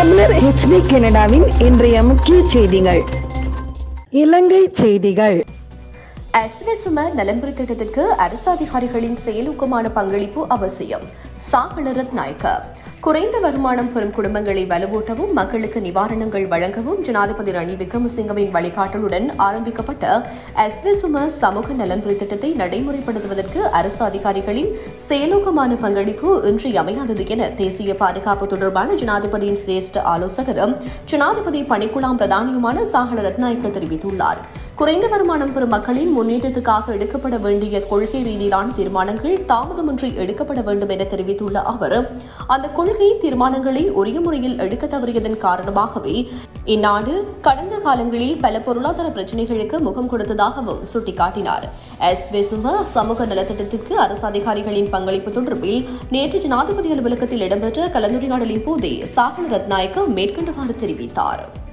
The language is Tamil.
தமிழர் ஹெச்டி கனடாவின் இன்றைய முக்கிய செய்திகள் இலங்கை செய்திகள் எஸ்வெசும நலன்புரி திட்டத்திற்கு அரசு அதிகாரிகளின் செயலூக்கமான பங்களிப்பு அவசியம் சாகலரத் நாயக்க குறைந்த வருமானம் பெறும் குடும்பங்களை வலுவூட்டவும் மக்களுக்கு நிவாரணங்கள் வழங்கவும் ஜனாதிபதி ரணில் விக்ரமசிங்கவின் வழிகாட்டலுடன் ஆரம்பிக்கப்பட்ட எஸ்வெசும சமூக நலன்புரி திட்டத்தை நடைமுறைப்படுத்துவதற்கு அரசு அதிகாரிகளின் செயலூக்கமான பங்களிப்பு இன்றியமையாதது என தேசிய பாதுகாப்பு தொடர்பான ஜனாதிபதியின் சிரேஷ்ட ஆலோசகரும் ஜனாதிபதி பணிக்குழாம் பிரதானியுமான சாகல ரத்நாயக்க தெரிவித்துள்ளார் குறைந்த வருமானம் பெறும் மக்களின் முன்னேற்றத்துக்காக எடுக்கப்பட வேண்டிய கொள்கை ரீதியிலான தீர்மானங்கள் தாமதமின்றி எடுக்கப்பட வேண்டும் என தெரிவித்துள்ள அவர் அந்த கொள்கை தீர்மானங்களை உரிய முறையில் எடுக்க தவறியதன் காரணமாகவே இந்நாடு கடந்த காலங்களில் பல பொருளாதார பிரச்சினைகளுக்கு முகம் கொடுத்ததாகவும் சுட்டிக்காட்டினார் எஸ் வெசும சமூக நலத்திட்டத்திற்கு அரசு அதிகாரிகளின் பங்களிப்பு தொடர்பில் நேற்று ஜனாதிபதி அலுவலகத்தில் இடம்பெற்ற கலந்துரையாடலின் போதே சாகல ரத்நாயக்க மேற்கண்டவாறு தெரிவித்தார்